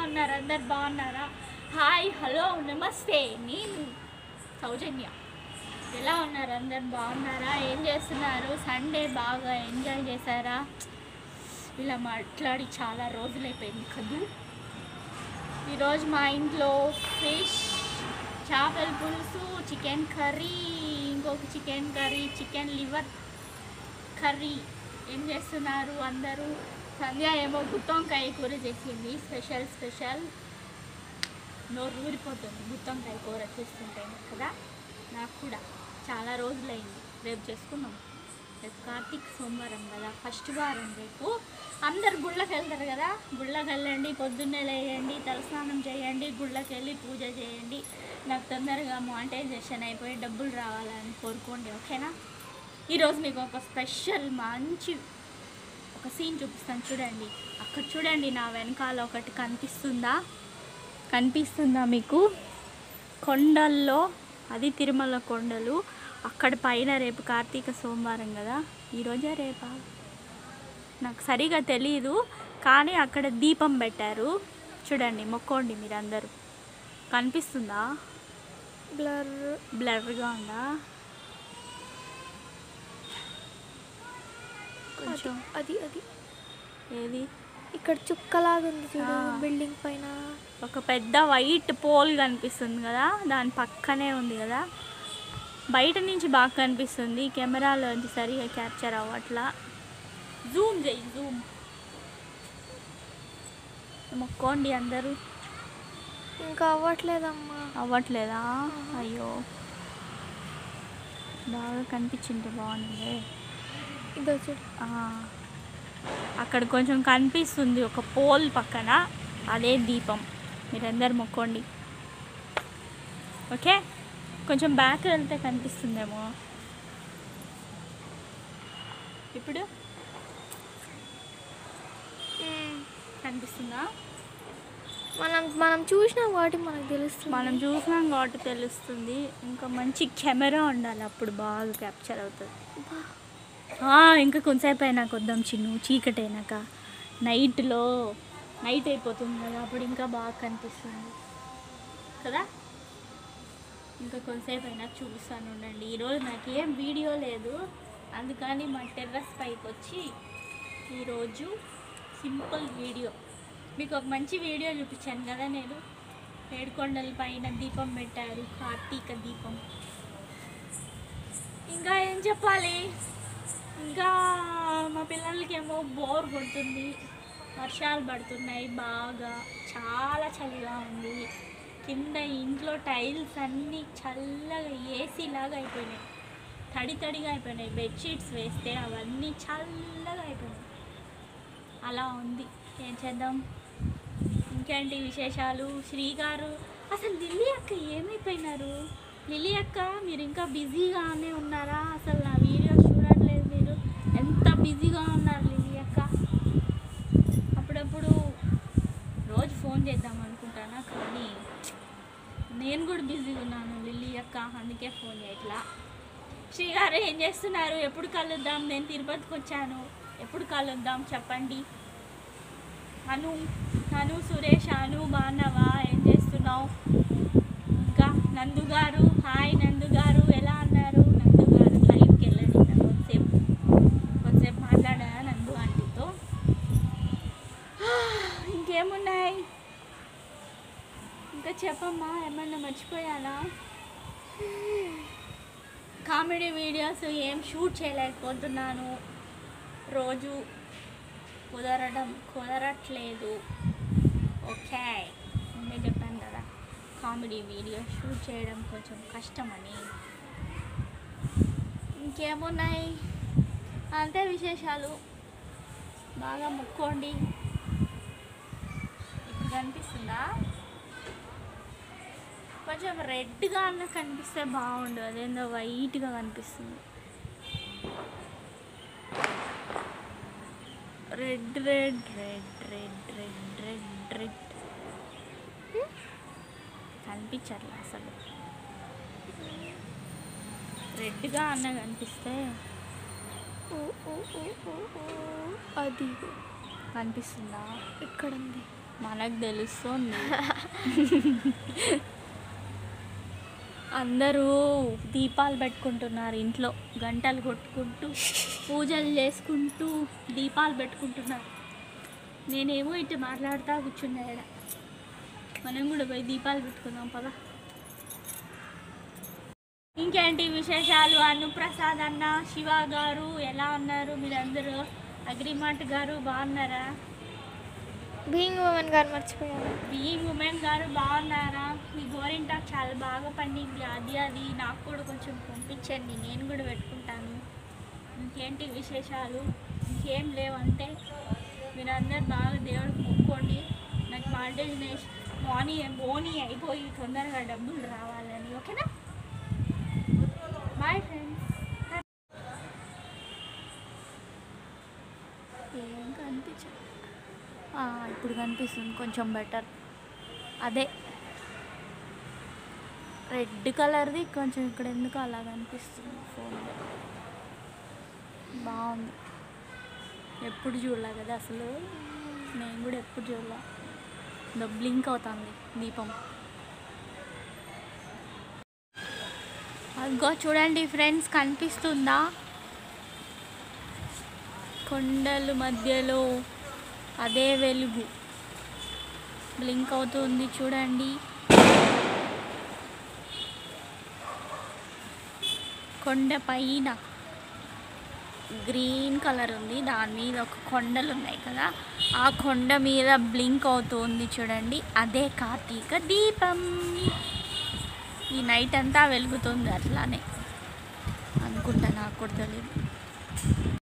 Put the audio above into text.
ఉన్నారు అందరు బాగున్నారా హాయ్ హలో నమస్తే నేను సౌజన్య ఎలా ఉన్నారు అందరు బాగున్నారా ఏం చేస్తున్నారు సండే బాగా ఎంజాయ్ చేశారా ఇలా మాట్లాడి చాలా రోజులైపోయింది కదూ ఈరోజు మా ఇంట్లో ఫిష్ చేపల పులుసు చికెన్ కర్రీ ఇంకొక chicken curry chicken liver curry ఏం చేస్తున్నారు అందరూ సంధ్య ఏమో గుత్తొంకాయ కూర చేసింది స్పెషల్ స్పెషల్ నోరు ఊరిపోతుంది గుత్తొంకాయ కూర చేస్తుంటే కదా నాకు కూడా చాలా రోజులైంది రేపు చేసుకున్నాం రేపు కార్తీక్ సోమవారం కదా ఫస్ట్ వారం రేపు అందరు గుళ్ళకి వెళ్తారు కదా గుళ్ళకి వెళ్ళండి పొద్దున్నే లేయండి తలస్నానం చేయండి గుళ్ళకి వెళ్ళి పూజ చేయండి నాకు తొందరగా మానిటైజేషన్ అయిపోయి డబ్బులు రావాలని కోరుకోండి ఓకేనా ఈరోజు మీకు ఒక స్పెషల్ మంచి ఒక సీన్ చూపిస్తాను చూడండి అక్కడ చూడండి నా వెనకాల ఒకటి కనిపిస్తుందా కనిపిస్తుందా మీకు కొండల్లో అది తిరుమల కొండలు అక్కడ పైన రేపు కార్తీక సోమవారం కదా ఈరోజే రేపా నాకు సరిగా తెలియదు కానీ అక్కడ దీపం పెట్టారు చూడండి మొక్కోండి మీరందరూ కనిపిస్తుందా బ్లర్ బ్లర్గా ఉందా కొంచెం అది అది ఏది ఇక్కడ చుక్కలాగా ఉంది చూడు ఆ. బిల్డింగ్ పైన ఒక పెద్ద వైట్ పోల్ కనిపిస్తుంది కదా దాని పక్కనే ఉంది కదా బయట నుంచి బాగా కనిపిస్తుంది కెమెరాలోంచి సరిగా క్యాప్చర్ అవ్వట్లా జూమ్ చేయి జూమ్ మొక్కోండి అందరూ ఇంకా అవ్వట్లేదమ్మా అవ్వట్లేదా అయ్యో బాగా కనిపించింటే బాగుంది ఇదో చూడు ఆ, అక్కడ కొంచెం కనిపిస్తుంది ఒక పోల్ పక్కన అదే దీపం మీరందరు మొక్కోండి ఓకే కొంచెం బ్యాక్ వెళ్తే కనిపిస్తుందేమో ఇప్పుడు కనిపిస్తుందా మనం మనం చూసిన వాటి మనకు తెలుస్తుంది మనం చూసినాం కాబట్టి తెలుస్తుంది ఇంకా మంచి కెమెరా ఉండాలి అప్పుడు బాగా క్యాప్చర్ అవుతుంది ఆ, ఇంకా కొంతసేపు అయినాక వద్దాం చిన్ను చీకటి అయినాక నైట్లో నైట్ అయిపోతుంది కదా అప్పుడు ఇంకా బాగా కనిపిస్తుంది కదా ఇంకా కొంతసేపు అయినాక చూపిస్తాను ఉండండి ఈరోజు నాకు ఏం వీడియో లేదు అందుకని మా టెర్రస్ పైకి వచ్చి ఈరోజు సింపుల్ వీడియో మీకు ఒక మంచి వీడియో చూపించాను కదా నేను ఏడుకొండల పైన దీపం పెట్టారు కార్తీక దీపం ఇంకా ఏం చెప్పాలి ఇంకా మా పిల్లలకేమో బోర్ కొడుతుంది వర్షాలు పడుతున్నాయి బాగా చాలా చలిగా ఉంది కింద ఇంట్లో టైల్స్ అన్నీ చల్లగా ఏసీ లాగా అయిపోయినాయి తడి తడిగా అయిపోయినాయి బెడ్షీట్స్ వేస్తే అవన్నీ చల్లగా అయిపోయినాయి అలా ఉంది ఏం చేద్దాం ఇంకేంటి విశేషాలు శ్రీ గారు అసలు లిల్లీ అక్క ఏమైపోయినారు లిల్లీ అక్క మీరు ఇంకా బిజీగానే ఉన్నారా అసలు నా వీడియోస్ చూడట్లేదు మీరు ఎంత బిజీగా ఉన్నారు లిల్లీ అక్క అప్పుడప్పుడు రోజు ఫోన్ చేద్దాం అనుకుంటానా కానీ నేను కూడా బిజీగా ఉన్నాను లిల్లీ అక్క అందుకే ఫోన్ చేయట్లా శ్రీ గారు ఏం చేస్తున్నారు ఎప్పుడు కలుద్దాం నేను తిరుపతికి వచ్చాను ఎప్పుడు కలుద్దాం చెప్పండి అను అను సురేష్ అను బాగున్నావా ఏం చేస్తున్నావు ఇంకా నందు గారు హాయ్ నందు గారు ఎలా అన్నారు నందు గారు లైవ్కి వెళ్ళండి ఇంకా కొంతసేపు కొంతసేపు మాట్లాడా నందు ఆంటీతో ఇంకేమున్నాయి ఇంకా చెప్పమ్మా ఏమన్నా మర్చిపోయానా కామెడీ వీడియోస్ ఏం షూట్ చేయలేకపోతున్నాను రోజు కుదరడం కుదరట్లేదు ఓకే ముందే చెప్పాను కదా కామెడీ వీడియో షూట్ చేయడం కొంచెం కష్టమని ఇంకేమున్నాయి అంతే విశేషాలు బాగా మొక్కోండి ఇప్పుడు కనిపిస్తుందా కొంచెం రెడ్గా అన్న కనిపిస్తే బాగుండు అదేందో వైట్గా కనిపిస్తుంది red red red red red red red కనిపించట్లే అసలు రెడ్గా అన్న కనిపిస్తే ఓ, ఓ, ఓ, ఓ, ఓ. అది కనిపిస్తుందా ఇక్కడ ఉంది మనకు తెలుస్తుంది అందరూ దీపాలు పెట్టుకుంటున్నారు ఇంట్లో గంటలు కొట్టుకుంటూ పూజలు చేసుకుంటూ దీపాలు పెట్టుకుంటున్నారు నేనేమో ఇటు మాట్లాడుతూ కూర్చున్నా ఈడ మనం కూడా పోయి దీపాలు పెట్టుకుందాం పదా ఇంకేంటి విశేషాలు అనుప్రసాద్ అన్న శివ గారు ఎలా ఉన్నారు మీరందరూ అగ్రిమాట్ గారు బాగున్నారా బీయింగ్ ఉమెన్ గారు మర్చిపోయాను బీయింగ్ ఉమెన్ గారు బాగున్నారా మీ గోరింటాకు చాలా బాగా పండింది అది అది నాకు కూడా కొంచెం పంపించండి నేను కూడా పెట్టుకుంటాను ఇంకేంటి విశేషాలు ఇంకేం లేవంటే మీరందరూ బాగా దేవుడికి మొక్కోండి నాకు మానిటైజేషన్ మోనీ బోనీ అయిపోయి తొందరగా డబ్బులు రావాలని ఓకేనా బాయ్ ఫ్రెండ్స్ ఏం కనిపించదు ఆ, ఇప్పుడు కనిపిస్తుంది కొంచెం బెటర్ అదే రెడ్ కలర్ది కొంచెం ఇక్కడ ఎందుకు అలా కనిపిస్తుంది ఫోన్లో బాగుంది ఎప్పుడు చూడలే కదా అసలు నేను కూడా ఎప్పుడు చూడలే ద బ్లింక్ అవుతుంది దీపం అదిగో చూడండి ఫ్రెండ్స్ కనిపిస్తుందా కొండల మధ్యలో అదే వెలుగు బ్లింక్ అవుతుంది చూడండి కొండ పైన గ్రీన్ కలర్ ఉంది దాని మీద ఒక కొండలు ఉన్నాయి కదా ఆ కొండ మీద బ్లింక్ అవుతుంది చూడండి అదే కార్తీక దీపం ఈ నైట్ అంతా వెలుగుతుంది అట్లానే అనుకుంటా నాకు కూడా తెలియదు